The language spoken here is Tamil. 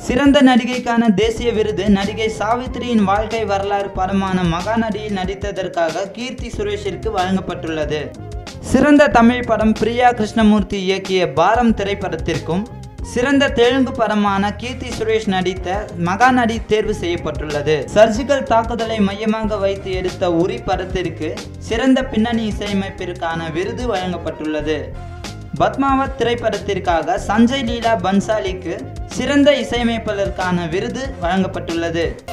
சிறந்த நடிகைக்கான தேசிய விருது நடிகை சாவித்திரியின் வாழ்க்கை வரலாறு படமான மகாநடியில் நடித்ததற்காக கீர்த்தி சுரேஷிற்கு வழங்கப்பட்டுள்ளது சிறந்த தமிழ் படம் பிரியா கிருஷ்ணமூர்த்தி இயக்கிய பாரம் திரைப்படத்திற்கும் சிறந்த தெலுங்கு படமான கீர்த்தி சுரேஷ் நடித்த மகாநடி தேர்வு செய்யப்பட்டுள்ளது சர்ஜிக்கல் தாக்குதலை மையமாக வைத்து எடுத்த உரி படத்திற்கு சிறந்த பின்னணி இசையமைப்பிற்கான விருது வழங்கப்பட்டுள்ளது பத்மாவத் திரைப்படத்திற்காக சஞ்சய் லீலா பன்சாலிக்கு சிறந்த இசையமைப்பாளருக்கான விருது வழங்கப்பட்டுள்ளது